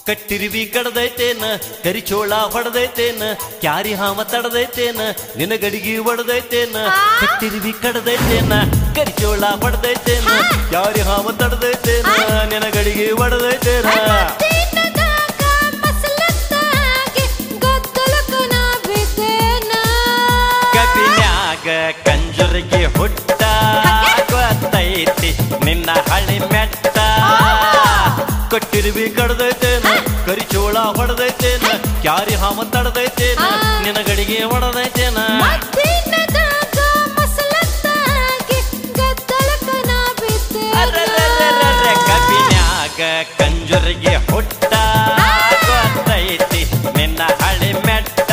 ಕಟ್ಟಿರ್ವಿ ಕಡದೈತೇನ ಕರಿಚೋಳ ಹೊಡೆದೈತೇನ carry ಹಾವ ತಡದೈತೇನ ನಿನಗಡಿಗೆ ಒಡದೈತೇನ ಕಟ್ಟಿರ್ವಿ ಕಡದೈತೇನ ಕರಿಚೋಳ ಹೊಡೆದೈತೇನ carry ಹಾವ ತಡದೈತೇನ ನಿನಗಡಿಗೆ ಒಡದೈತೇನ ತಿನ್ನದಾಗ ಮಸಲತ್ತಾಗಿ ಗದ್ದಲಕ್ಕ ನಾ ಬಿದ್ದೇನ. ಕಬಿನ್ಯಾಗ ಕಂಜರಿಗೆ ಹುಟ್ಟ ಗೊತ್ತೈತಿ ನಿನ್ನ ಹಳಿ ಮೆಟ್ಟ ಕಟ್ಟಿರ್ವಿ ಕಡದೈತೇನ ಕರಿಚೋಳ ಹೊಡೆದೈತೇನ ಕ್ಯಾರಿ ಹಾವ ತಡದೈತೇನ ನಿನಗಡಿಗೆ ಹೊಡೆದೈತೇನ ತಿನ್ನದಾಗ ಮಸಲತ್ತಾಗಿ ಗದ್ದಲಕ್ಕ ನಾ ಬಿದ್ದೇನ. ಅರರರರರ ಕಬಿನ್ಯಾಗ ಕಂಜರಿಗೆ ಹುಟ್ಟ ಗೊತ್ತೈತಿ ನಿನ್ನ ಹಳಿ ಮೆಟ್ಟ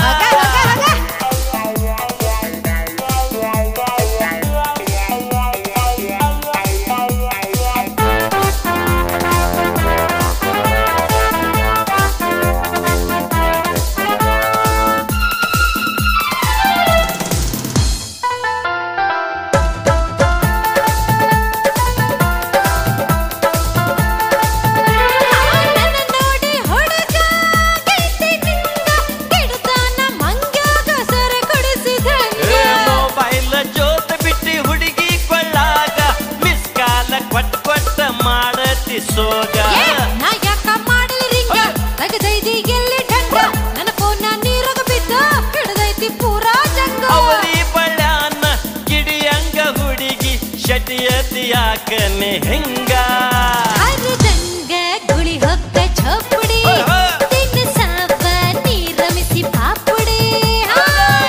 ನನ್ನ ನೋಡಿ ಹುಡುಗ ಗೆದ್ದಿನಿಂದ ಗಿಡದಾನ ಮಂಗ್ಯಾಗ ಸರ ಕೊಡಿಸಿದಂಗ. ಏ ಮೊಬೈಲ್ ಜೋತ ಬಿಟ್ಟಿ ಹುಡುಗಿ ಕೊಳ್ಳಾಗ ಮಿಸ್ ಕಾಲ ಕೊಟ್ಟ ಕೊಟ್ಟ ಮಾಡತಿ ಸೋಗ ಏ, ನಾ ಯಾಕ ಮಾಡಲಿ ರಿಂಗ ತೆಗೆದೈದಿ ಎಲ್ಲಿ ಢಂಗ ನನ್ನ ಫೋನ್ ನೀರಾಗ ಬಿದ್ದ ಹಿಡ್ದೈತಿ ಪೂರಾ ಜಂಗ ಅವರಿ ಬಳ್ಯಾನ ಕಿಡಿಯಂಗ ಹುಡುಗಿ ಶಟಿಯತಿ ಯಾಕನೆ ಹೆಂಗ ಹರಿದಂಗ ಗುಳಿ ಹೊಕ್ಕ ಚಪ್ಪಡಿ ತಿನ್ನ ಸಾವ ನೀರಮಿಸಿ ಪಾಪುಡಿ ಹಾ.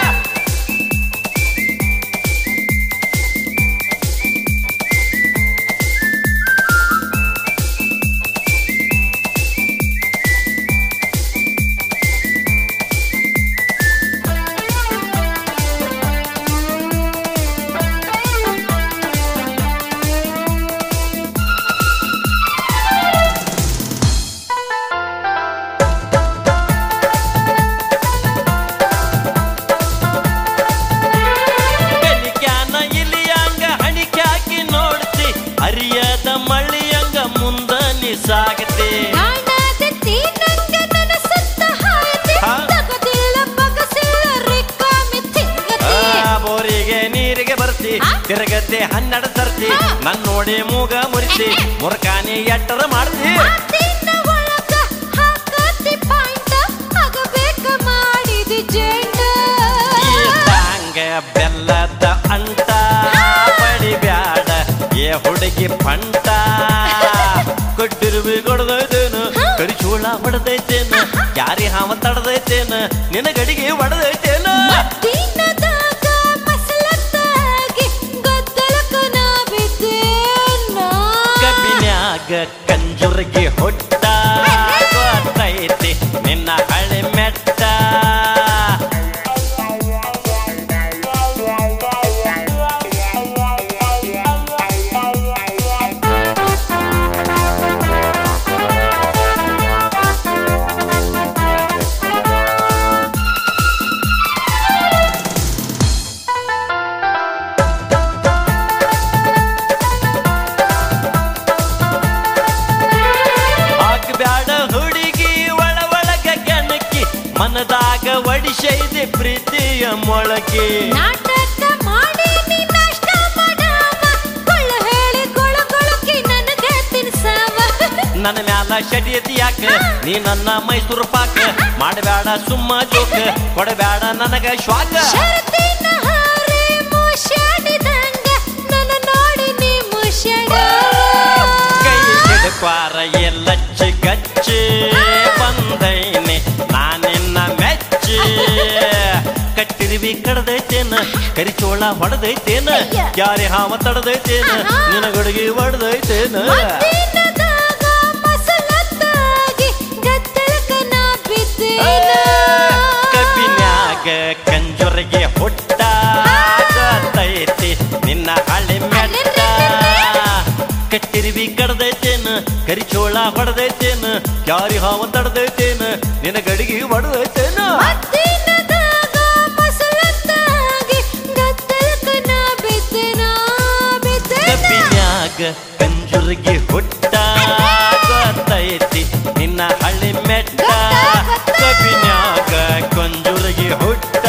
ಬೆಲಿಕ್ಯಾನ ಇಲಿಯಂಗ ಹಣಿಕ್ಯಾಕಿ ನೋಡ್ತಿ ಅರಿಯದ ಮಳ್ಳಿಯಂಗ ಮುಂದ ನೀ ಸಾಗತಿ ಕಾಣಾದತ್ತಿ ನಂಗ ನನ್ನ ಸುತ್ತ ಹಾಯ್ತಿ. ಹಾ? ತಗದಿಲ್ಲ ಬಗಸಿಲ್ಲ ರಿಕ್ಕಾಮಿ ತಿಂಗತಿ. ಆ, ಬೋರಿಗೆ ನೀರಿಗೆ ಬರ್ತಿ ಆ? ತಿರುಗತ್ತೆ ಹನ್ನೆರಡು ಸರ್ತಿ ಹಾ. ನನ್ ನೋಡಿ ಮೂಗ ಮುರಿತಿ ಮುರ್ಕಾನಿ ಎಟ್ಟರ ಮಾಡ್ತಿ ಮಾತಿನ ಒಳಗ ಹಾಕತಿ ಪಾಯಿಂಟ, ಆಗಬೇಕ ಮಾಡಿದಿ ಜೇಂಟ. ಇದ್ದಂಗ ಬೆಲ್ಲದ ಅಂಟ ಬಡಿಬ್ಯಾಡ ಏ ಹುಡುಗಿ ಪಂಟ ಕೊಟ್ಟಿರುವಿ ಕೊಡದೈತೇನು ಕರಿಚೂಳ ಹೊಡೆದೈತೇನ ಯಾರಿ ಹಾವ ತಡದೈತೇನ ನಿನ ಗಡಿಗೆ ಹೊಡೆದೈತೇನ ದಿನದಾಗ ಮಸಲತ್ತಾಗಿ ಗದ್ದಲಕ್ಕ ನಾ ಬಿದ್ದೇನ. ಕಬ್ಬಿನ್ಯಾಗ ಕಂಜುರ್ಗಿ ಹುಟ್ಟ ಗೊತ್ತೈತಿ ನಿನ್ನ ಹಳೆ ಮೆಟ್ಟ ಹಾಕ್ಬ್ಯಾಡ ಹುಡುಗಿ ಒಳ ಒಳಗ ಕೆಣಕಿ ಮನದಾಗ ಒಡಿಸೈದೆ ಪ್ರೀತಿಯ ಮೊಳಕೆ ನಾಟಕ ಮಾಡಿ ನೀ ನಾಷ್ಟ ಮಾಡಾವ. ಕೊಳ್ಳ ಹೇಳಿ ಗೊಳ ಗೊಳಕಿ ನನಗೆ ತಿನ್ಸಾವ. ನನ್ನ ಮ್ಯಾಲ ಶಟಿಯತಿ ಯಾಕ ನೀ ನನ್ನ ಮೈಸೂರು ಪಾಕ ಮಾಡಬೇಡ ಸುಮ್ಮ ಜೋಕ ಕೊಡಬೇಡ ನನಗ ಶ್ವಾಕ ಷರತ್ತಿನ ಹಾರೆ ಮುಷ್ಯಾಡಿದಂಗ ನನ್ನ ನೋಡಿ ನೀ ಮುಷ್ಯಾಡಾವ. ಕೈ ಹಿಡ್ಕ್ವಾರ ಎಲ್ಲಚ್ಚಿ ಗಚ್ಚಿ ಬಂದೈನೆ ನಾನಿನ್ನ ಮೆಚ್ಚಿ ಕಟ್ಟಿರ್ವಿ ಕಡದೈತೇನ ಕರಿಚೋಳ ಹೊಡೆದೈತೇನ ಯಾರಿ ಹಾವ ತಡದೈತೇನ ನಿನಗಡಿಗೆ ಹೊಡೆದೈತೇನ ಮದ್ದಿನದಾಗ ಮಸಲತ್ತಾಗಿ ಗದ್ದಲಕ್ಕ ನಾ ಬಿದ್ದೇನ. ಕಬ್ಬಿನ್ಯಾಗ ಕಂಜುರಿಗೆ ಹುಟ್ಟ ಗೊತ್ತೈತಿ ನಿನ್ನ ಹಳೆ ಮೆಟ್ಟ ಕಟ್ಟಿರ್ವಿ ಕಡದೈತೇನ ಕರಿಚೋಳ ಹೊಡೆದೈತೇನ ಕ್ಯಾರಿ ಹಾವ ತಡದೈತೇನ ನಿನ್ನ ಗಡಿಗೆ ಹೊಡೆದೈತೇನ ಮದ್ದಿನದಾಗ ಮಸಲತ್ತಾಗಿ ಗದ್ದಲಕ್ಕ ನಾ ಬಿದ್ದೇನ, ಬಿದ್ದೇನ. ಕಬ್ಬಿನ್ಯಾಗ ಕಂಜುರಿಗೆ ಹುಟ್ಟ ಗೊತ್ತೈತಿ ನಿನ್ನ ಹಳೆ ಹುಡುಗಿ ಹುಟ್ಟ